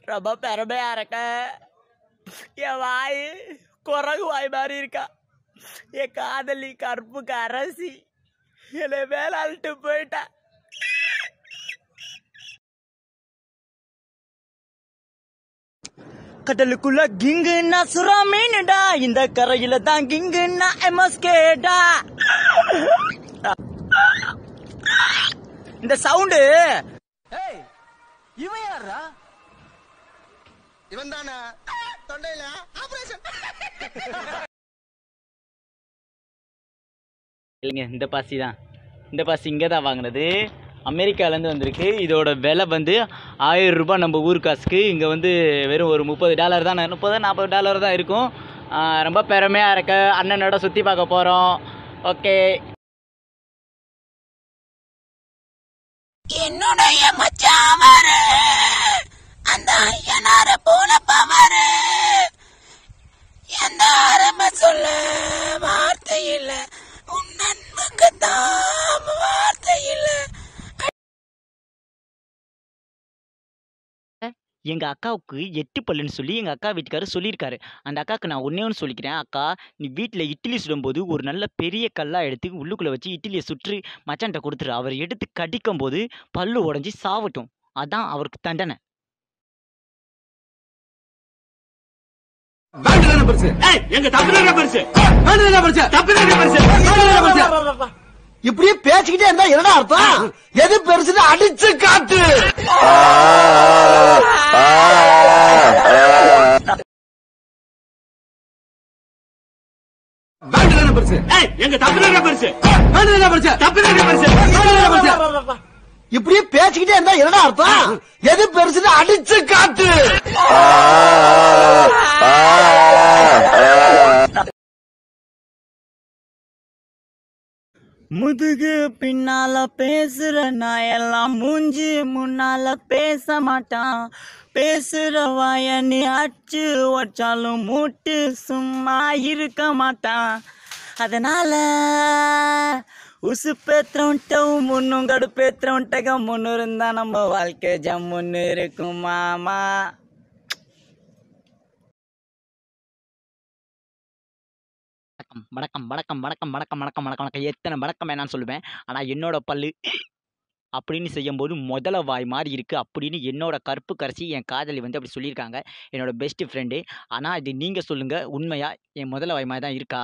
ரொம்ப பெருமையா இருக்க என் வாய் குரங்கு வாய் மாதிரி இருக்கா என் காதலி கருப்புக்கு அரசி என்னை மேலாள்ட்டு போயிட்டா கடலுக்குள்ள கிங்குன்னா சுறா மீனுடா இந்த கரையில தான் கிங்குன்னா எமஸ்கேடா இந்த சவுண்டு இவன் யாரா இவன் தானே தொண்டையில ஆபரேஷன் இல்லைங்க இந்த பாசி தான் இந்த பாசி இங்கே தான் வாங்கினது அமெரிக்காலேருந்து வந்திருக்கு இதோட விலை வந்து ஆயிரம் ரூபாய் நம்ம ஊர் காசுக்கு இங்கே வந்து வெறும் ஒரு முப்பது டாலர் தான் முப்பது நாற்பது டாலர் தான் இருக்கும் ஆ, ரொம்ப பெருமையாக இருக்க அண்ணனோட சுற்றி பார்க்க போகிறோம் ஓகே என்னுடைய மச்சாமரு அந்த ஐயனார போல பவரு எந்த ஆரம்ப சொல்ல வார்த்தை இல்ல உன் நண்புக்கு தான் வார்த்தை இல்ல எங்கள் அக்காவுக்கு எட்டு பல்லுன்னு சொல்லி எங்கள் அக்கா வீட்டுக்காரர் சொல்லியிருக்காரு அந்த அக்காவுக்கு நான் ஒன்றே ஒன்று சொல்லிக்கிறேன் அக்கா நீ வீட்டில் இட்லி சுடும்போது ஒரு நல்ல பெரிய கல்லாக எடுத்து உள்ளுக்குள்ளே வச்சு இட்லியை சுற்றி மச்சான்ட்ட கொடுத்துரு அவர் எடுத்து கடிக்கும் போது பல்லு உடஞ்சி சாவட்டும் அதான் அவருக்கு தண்டனை இப்படியே பேசிக்கிட்டே இருந்தா என்னடா அர்த்தம் எது பெருசுன்னு அடிச்சு காட்டு இப்படியே பேசிக்கிட்டே இருந்தா என்னடா அர்த்தம் எது பெருசுன்னு அடிச்சு காட்டு முதுகு பின்னால பேசுற நான் எல்லாம் மூஞ்சி முன்னால பேச மாட்டான் பேசுற வாய நீ அச்சு வச்சாலும் மூட்டு சும்மா இருக்க மாட்டான் அதனால உசு பேத்திரவன்ட்டவும் முன்னும் கடுப்பேத்திரவன்ட்டக முன்னு இருந்தா நம்ம வாழ்க்கை ஜம்முன்னு இருக்கும் மாமா வணக்கம் வணக்கம் வணக்கம் வணக்கம் வணக்கம் வணக்கம் வணக்கம் எத்தனை வணக்கம் வேணான்னு சொல்லுவேன் ஆனால் என்னோட பல்லு அப்படின்னு செய்யும்போது முதல வாய் மாதிரி இருக்குது அப்படின்னு என்னோட கருப்பு கரைச்சி என் காதலி வந்து அப்படி சொல்லியிருக்காங்க என்னோட பெஸ்ட் ஃப்ரெண்டு ஆனால் இது நீங்கள் சொல்லுங்கள் உண்மையா என் முதல வாய் மாதிரி தான் இருக்கா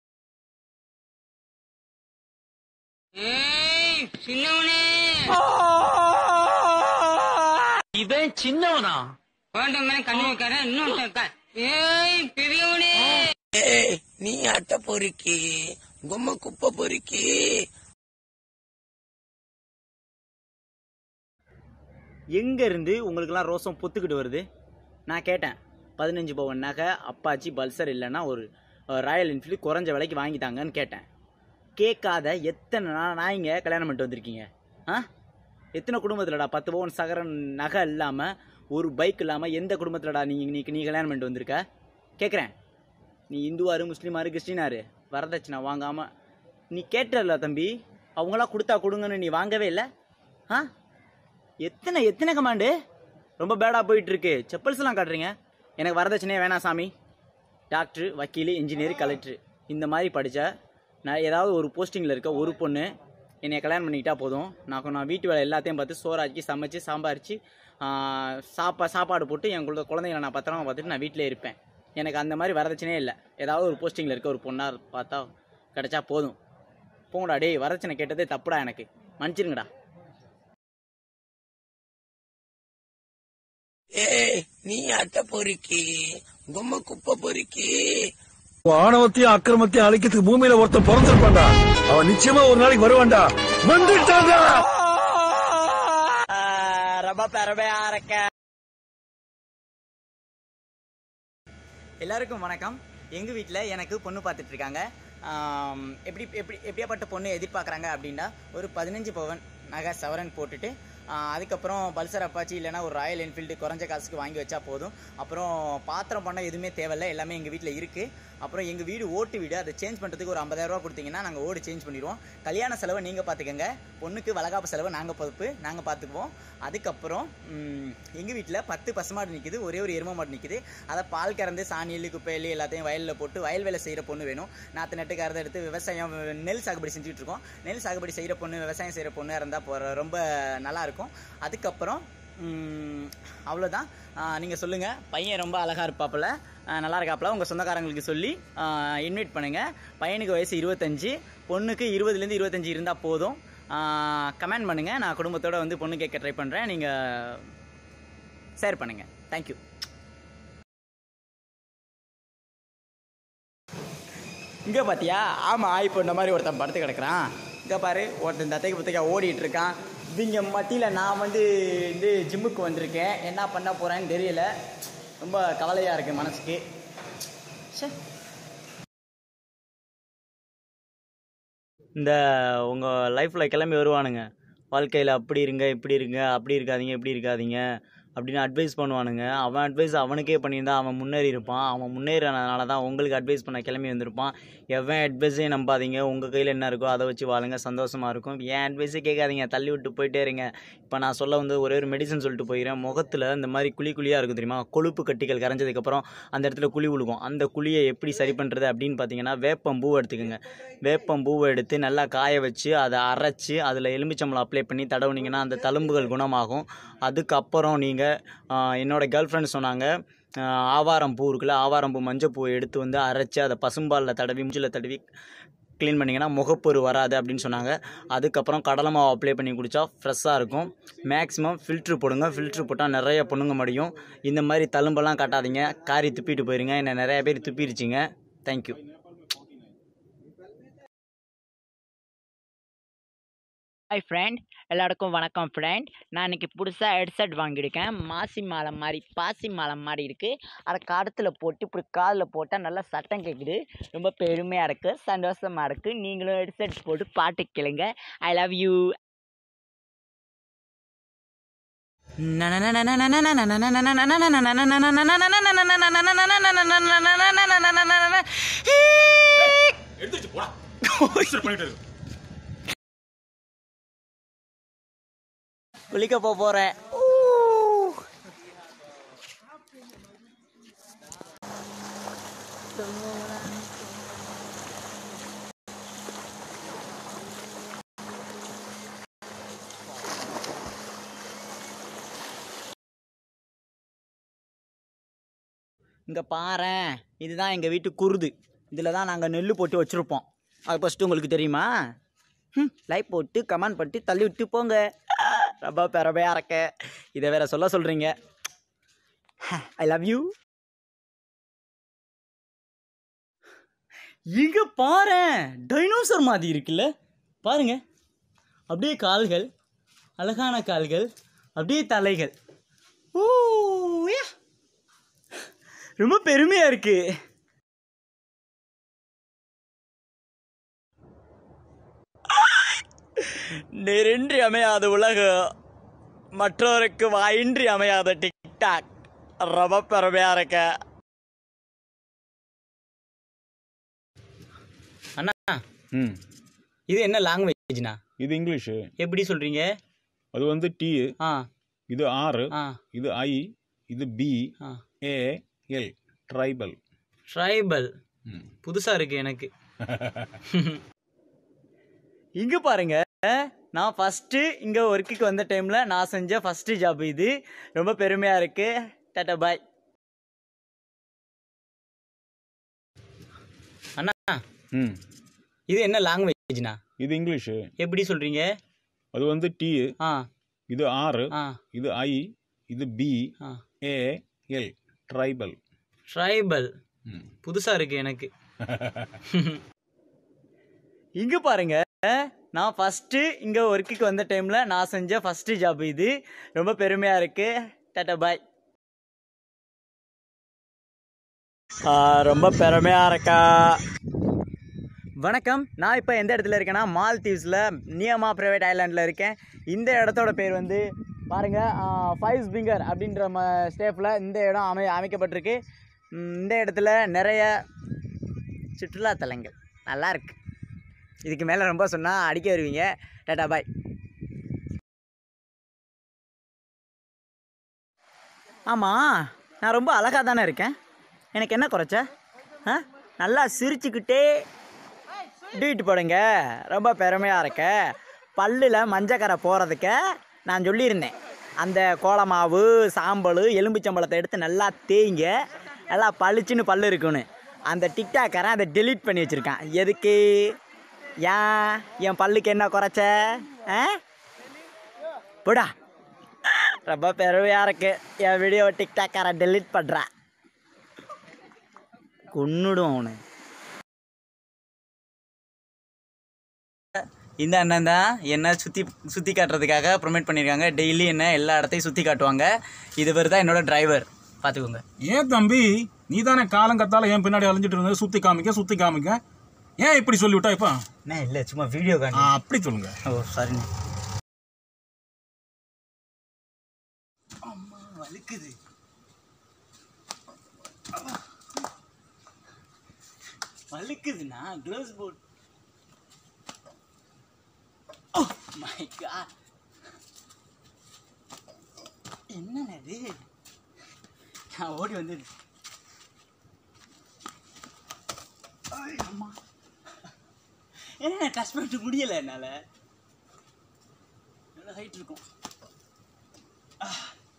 இவன் சின்னவனா வேண்டாமே கண்ணு வைக்காத இன்னும் ஏய் பெரியவனே ஏய் நீ அட்டை பொறுக்கி கும்ம குப்பை பொறுக்கி எங்கேருந்து உங்களுக்கெல்லாம் ரோசம் பொத்துக்கிட்டு வருது நான் கேட்டேன் பதினஞ்சு பவன் நகை அப்பாச்சி பல்சர் இல்லைன்னா ஒரு அஹ், ராயல் என்ஃபீல்டு குறைஞ்ச விலைக்கு வாங்கிட்டாங்கன்னு கேட்டேன் கேட்காத எத்தனை நா- நாய்ங்க கல்யாணம் பண்ணிட்டு வந்திருக்கீங்க ஆ எத்தனை குடும்பத்திலடா பத்து பவுன் சகரன் நகை இல்லாமல் ஒரு பைக் இல்லாமல் எந்த குடும்பத்திலடா நீ நீ நீ கல்யாணம் பண்ணிட்டு வந்திருக்க கேட்குறேன் நீ இந்துவாரு முஸ்லீமாரு கிறிஸ்டினாரு வரதட்சணை வாங்காமல் நீ கேட்டல தம்பி அவங்களாம் கொடுத்தா கொடுங்கன்னு நீ வாங்கவே இல்லை ஆ எத்தனை எத்தனை கமாண்டு ரொம்ப பேடாக போயிட்டு இருக்கு செப்பல்ஸ்லாம் காட்டுறீங்க எனக்கு வரதட்சணையே வேணாம் சாமி டாக்டர் வக்கீல் இன்ஜினியர் கலெக்டர் இந்த மாதிரி படித்தா நான் ஏதாவது ஒரு போஸ்டிங்கில் இருக்க ஒரு பொண்ணு என்னை கல்யாணம் பண்ணிக்கிட்டா போதும் நான் நான் வீட்டு வேலை எல்லாத்தையும் பார்த்து சோறாக்கி சமைச்சு சாம்பாரிச்சு சாப்பா சாப்பாடு போட்டு என் குழந்தை குழந்தைங்களை நான் பத்திரமா பார்த்துட்டு நான் வீட்டிலே இருப்பேன் எனக்கு அந்த மாதிரி வரதட்சணையே இல்லை ஏதாவது ஒரு போஸ்டிங்கில் இருக்க ஒரு பொண்ணாக பார்த்தா கிடைச்சா போதும் போங்கடா டேய் வரதட்சணை கேட்டதே தப்புடா எனக்கு மன்னிச்சிருங்கடா ஏய் நீ அட்டை பொறுக்கி கும்ம குப்பை பொறுக்கி ஆணவத்தையும் அக்கிரமத்தையும் அழிக்கிறதுக்கு பூமியில ஒருத்தன் பிறந்திருப்பான்டா அவன் நிச்சயமா ஒரு நாளைக்கு வருவான்டா வந்துட்டான்டா ரொம்ப பெருமையா இருக்க எல்லாருக்கும் வணக்கம் எங்க வீட்டில் எனக்கு பொண்ணு பார்த்துட்டு இருக்காங்க ஆம், எப்படி எப்படி எப்படியாப்பட்ட பொண்ணு எதிர்பார்க்குறாங்க அப்படின்னா ஒரு பதினஞ்சு பவன் நகை சவரன் போட்டுட்டு ஆஹ் அதுக்கப்புறம் பல்சர் அப்பாச்சி இல்லைன்னா ஒரு ராயல் என்ஃபீல்டு குறைஞ்ச காசுக்கு வாங்கி வச்சா போதும் அப்புறம் பாத்திரம் பண்ண எதுவுமே தேவையில்ல எல்லாமே எங்கள் வீட்டில் இருக்குது அப்புறம் எங்கள் வீடு ஓட்டு வீடு அதை சேஞ்ச் பண்ணுறதுக்கு ஒரு 50000 ரூபா கொடுத்தீங்கன்னா நாங்கள் ஓடு சேஞ்ச் பண்ணிடுவோம் கல்யாண செலவை நீங்கள் பார்த்துக்கங்க பொண்ணுக்கு வளகாப்பு செலவை நாங்கள் பொறுப்பு நாங்கள் பார்த்துக்குவோம் அதுக்கப்புறம் எங்கள் வீட்டில் பத்து பசுமாடு நிற்கிது ஒரே ஒரு எருமை மாடு நிற்கிது அதை பால் கறந்து சாணி எள்ளு குப்பை எள்ளு எல்லாத்தையும் வயலில் போட்டு வயல் வேலை செய்கிற பொண்ணு வேணும் நாற்று நட்டு கறதை எடுத்து விவசாயம் நெல் சாகுபடி செஞ்சுட்டு இருக்கோம் நெல் சாகுபடி செய்கிற பொண்ணு விவசாயம் செய்கிற பொண்ணு இருந்தால் போகிற ரொம்ப நல்லா இருக்கும் அதுக்கப்புறம் ம், அவ்வளோதான் நீங்கள் சொல்லுங்கள் பையன் ரொம்ப அழகாக இருப்பாப்புல ஆஹ் நல்லா இருக்காப்புல உங்கள் சொந்தக்காரங்களுக்கு சொல்லி இன்வைட் பண்ணுங்கள் பையனுக்கு வயசு இருபத்தஞ்சி பொண்ணுக்கு இருபதுலேருந்து இருபத்தஞ்சி இருந்தால் போதும் கமெண்ட் பண்ணுங்கள் நான் குடும்பத்தோடு வந்து பொண்ணு கேட்க ட்ரை பண்ணுறேன் நீங்கள் ஷேர் பண்ணுங்கள் தேங்க்யூ இங்கே பார்த்தியா ஆமாம் இப்போ இந்த மாதிரி ஒருத்தன் படுத்து கிடக்குறான் இங்கே பாரு ஒருத்தன் தத்தைக்கு புத்தைக்கா ஓடிட்டு இருக்கான் இவங்க மத்தியில் நான் வந்து இது ஜிம்முக்கு வந்திருக்கேன் என்ன பண்ண போகிறேன்னு தெரியல ரொம்ப கவலையாக இருக்குது மனசுக்கு ச்சே இந்த உங்கள் லைஃப்பில் கிளம்பி வருவானுங்க வாழ்க்கையில் அப்படி இருங்க இப்படி இருங்க அப்படி இருக்காதீங்க இப்படி இருக்காதீங்க அப்படின்னு அட்வைஸ் பண்ணுவானுங்க அவன் அட்வைஸ் அவனுக்கே பண்ணியிருந்தா அவன் முன்னேறி இருப்பான் அவன் முன்னேறினால தான் உங்களுக்கு அட்வைஸ் பண்ண கிளம்பி வந்திருப்பான் எவன் அட்வைஸையும் நம்பாதீங்க உங்கள் கையில் என்ன இருக்கோ அதை வச்சு வாழுங்க சந்தோஷமாக இருக்கும் என் அட்வைஸே கேட்காதீங்க தள்ளி விட்டு போயிட்டே இருங்க இப்போ நான் சொல்ல வந்து ஒரே ஒரு மெடிசன் சொல்லிட்டு போயிடுறேன் முகத்தில் இந்த மாதிரி குழி குழியாக இருக்கும் தெரியுமா கொழுப்பு கட்டிகள் கரைஞ்சதுக்கப்புறம் அந்த இடத்துல குழி விழுகும் அந்த குழியை எப்படி சரி பண்ணுறது அப்படின்னு பார்த்தீங்கன்னா வேப்பம் பூவை எடுத்துக்கோங்க வேப்பம் பூவை எடுத்து நல்லா காய வச்சு அதை அரைச்சி அதில் எலுமிச்சம்பழம் அப்ளை பண்ணி தடவுனீங்கன்னா அந்த தழும்புகள் குணமாகும் அதுக்கப்புறம் நீங்கள் என்னோட கேர்ள் ஃப்ரெண்ட் சொன்னாங்க ஆஹ் ஆவாரம் பூ இருக்குல்ல ஆவாரம் பூ மஞ்சள் பூவை எடுத்து வந்து அரைச்சி அதை பசும்பாலில் தடவி மூஞ்சில் தடவி க்ளீன் பண்ணிங்கன்னா முகப்பொரு வராது அப்படின்னு சொன்னாங்க அதுக்கப்புறம் கடலை மாவு அப்ளை பண்ணி குடித்தா ஃப்ரெஷ்ஷாக இருக்கும் மேக்ஸிமம் ஃபில்ட்ரு போடுங்க ஃபில்ட்ரு போட்டால் நிறைய பொண்ணுங்க முடியும் இந்த மாதிரி தழும்பெல்லாம் காட்டாதீங்க காரி துப்பிட்டு போயிருங்க என்ன நிறைய பேர் துப்பிருச்சிங்க தேங்க்யூ ஹாய் ஃப்ரெண்ட் எல்லாருக்கும் வணக்கம் ஃப்ரெண்ட் நான் இன்னைக்கு புதுசாக ஹெட்செட் வாங்கியிருக்கேன் மாசி மாலை மாதிரி பாசி மாலை மாதிரி இருக்குது அதை காலத்தில் போட்டு இப்படி காதில் போட்டால் நல்லா சத்தம் கேட்குது ரொம்ப பெருமையாக இருக்குது சந்தோஷமாக இருக்குது நீங்களும் ஹெட்செட் போட்டு பாட்டு கேளுங்க ஐ லவ் யூ குளிக்க போக போகிறேன் இங்கே பாரேன் இதுதான் எங்கள் வீட்டு குருது இதில் தான் நாங்கள் நெல் போட்டு வச்சுருப்போம் அது ஃபஸ்ட்டு உங்களுக்கு தெரியுமா ம் லைக் போட்டு கமெண்ட் பண்ணிட்டு தள்ளி விட்டு போங்க ரொம்ப பெறமையாக இருக்க இதை வேற சொல்ல சொல்கிறீங்க ஐ லவ் யூ இங்க பாரேன் டைனோசர் மாதிரி இருக்குல்ல பாருங்க அப்படியே கால்கள் அழகான கால்கள் அப்படியே தலைகள் ஓ யா. ரொம்ப பெருமையா இருக்கு நெருன்றி அமையாத உலகம் மற்றவருக்கு வாயின்றி அமையாத டிக்டாக் ரொம்ப பெருமையா இருக்க அண்ணா ம் இது என்ன லாங்குவேஜ்னா இது இங்கிலீஷு எப்படி சொல்றீங்க அது வந்து டி ஆ இது ஆறு ஆ இது ஐ இது பி ஆ ஏ எல் ட்ரைபல் ட்ரைபல் ம் புதுசா இருக்கு எனக்கு இங்க பாருங்க நான் ஃபர்ஸ்ட் இங்க ஒர்க்குக்கு வந்த டைம்ல நான் செஞ்ச ஃபர்ஸ்ட் ஜாப் இது ரொம்ப பெருமையா இருக்கு டாடா பாய் அண்ணா ம் இது என்ன லாங்குவேஜ்னா இது இங்கிலீஷு எப்படி சொல்றீங்க அது வந்து டி ஆ இது ஆறு ஆ இது ஐ இது பி ஆ ஏ எல் ட்ரைபல் ட்ரைபல் ம் புதுசா இருக்கு எனக்கு இங்க பாருங்க நான் ஃபர்ஸ்ட் இங்க ஒர்க்குக்கு வந்த டைம்ல நான் செஞ்ச ஃபர்ஸ்ட் ஜாப் இது ரொம்ப பெருமையா இருக்கு டாடா பாய் ரொம்ப பெருமையா இருக்கா வணக்கம் நான் இப்போ எந்த இடத்துல இருக்கேன்னா மால்தீவ்ஸில் நியமா ப்ரைவேட் ஐலாண்டில் இருக்கேன் இந்த இடத்தோட பேர் வந்து பாருங்கள் ஃபைவ் ஸ்பிங்கர் அப்படின்ற ம ஸ்டேப்பில் இந்த இடம் அமை அமைக்கப்பட்டிருக்கு ம், இந்த இடத்துல நிறைய சுற்றுலாத்தலங்கள் நல்லா இருக்கு இதுக்கு மேலே ரொம்ப சொன்னால் அடிக்க வருவீங்க டாடா பாய் ஆமாம் நான் ரொம்ப அழகாக தானே இருக்கேன் எனக்கு என்ன குறைச்ச ஆ நல்லா சிரிச்சுக்கிட்டே டீட் போடுங்க ரொம்ப பெருமையாக இருக்க பல்லில் மஞ்சக்கரை போகிறதுக்கு நான் சொல்லியிருந்தேன் அந்த கோலமாவு சாம்பல் எலும்புச்சம்பளத்தை எடுத்து நல்லா தேய்ங்க நல்லா பளிச்சுன்னு பல்லு இருக்குன்னு அந்த டிக்டாக்கரை அதை டெலீட் பண்ணி வச்சுருக்கான் எதுக்கு ஏன் என் பல்லுக்கு என்ன குறைச்ச ஆ போடா ரொம்ப பெருமையாக இருக்கு என் வீடியோ டிக்டாக்காரை டெலீட் பண்ணுறா கொன்னுடும் அவனு இந்த அண்ணன் தான் என்ன சுற்றி சுற்றி காட்டுறதுக்காக ப்ரொமோட் பண்ணியிருக்காங்க டெய்லி என்ன எல்லா இடத்தையும் சுற்றி காட்டுவாங்க இதுவர் தான் என்னோட டிரைவர் பார்த்துக்கோங்க ஏன் தம்பி நீ தானே காலங்கத்தால ஏன் பின்னாடி அலைஞ்சிட்டு இருந்தது சுத்தி காமிக்க சுத்தி காமிக்க ஏன் இப்படி சொல்லிவிட்டா இப்போ என்ன இல்லை சும்மா வீடியோ ஆ, காட்டு அப்படி சொல்லுங்க ஓ சரிண்ணே அம்மா வலிக்குது வலிக்குதுண்ணா க்ளவுஸ் போட் ஓ மை காட் என்னது நான் ஓடி வந்தது ஐய், அம்மா என்ன டச் பண்ணிட்டு முடியல என்னால் எவ்வளோ ஹைட் இருக்கும் ஆ.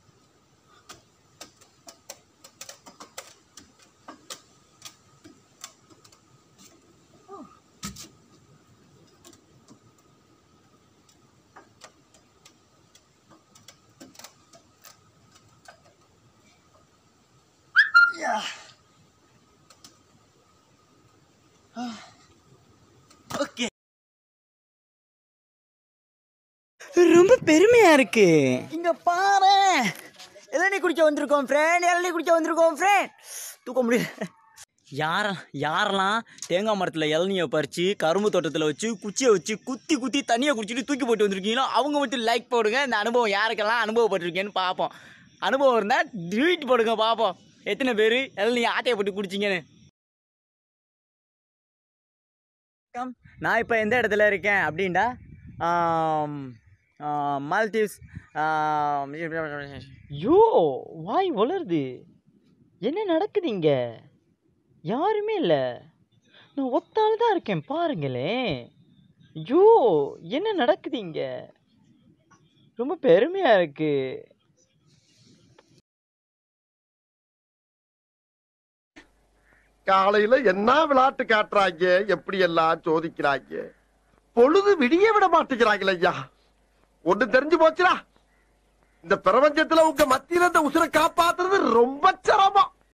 யா. ஆ. ஓகே ரொம்ப பெருமையா இருக்கு இங்க பாரு இளநீ குடிக்க வந்திருக்கோம் ஃப்ரெண்ட் இளநீ குடிக்க வந்திருக்கோம் ஃப்ரெண்ட் தூக்க முடியல யார யாரெல்லாம் தேங்காய் மரத்தில் இளநியை பறித்து கரும்பு தோட்டத்தில் வச்சு குச்சியை வச்சு குத்தி குத்தி தண்ணியை குடிச்சிட்டு தூக்கி போட்டு வந்திருக்கீங்களோ அவங்க மட்டும் லைக் போடுங்க இந்த அனுபவம் யாருக்கெல்லாம் அனுபவப்பட்டிருக்கேன்னு பார்ப்போம் அனுபவம் இருந்தால் ட்வீட் போடுங்க பார்ப்போம் எத்தனை பேர் இளநீ ஆட்டையை போட்டு குடிச்சிங்கன்னு வணக்கம் நான் இப்போ எந்த இடத்துல இருக்கேன் அப்படின்டா ஆம், ஆ, மால்தீவ்ஸ் ஆம், யோ வாய் வளருது என்ன நடக்குது இங்க யாருமே இல்லை நான் ஒத்தாள் தான் இருக்கேன் பாருங்களேன் ஐயோ என்ன நடக்குது இங்க ரொம்ப பெருமையா இருக்கு காலையில என்ன விளையாட்டு காட்டுறாங்க எப்படி எல்லாம் சோதிக்கிறாங்க பொழுது விடிய விட மாட்டேங்கிறாங்களே ஐயா ஒண்ணு தெரிஞ்சு போச்சுடா இந்த பிரபஞ்சத்துல உங்க மத்தியில இந்த உசுரை காப்பாத்துறது ரொம்ப சிரமம்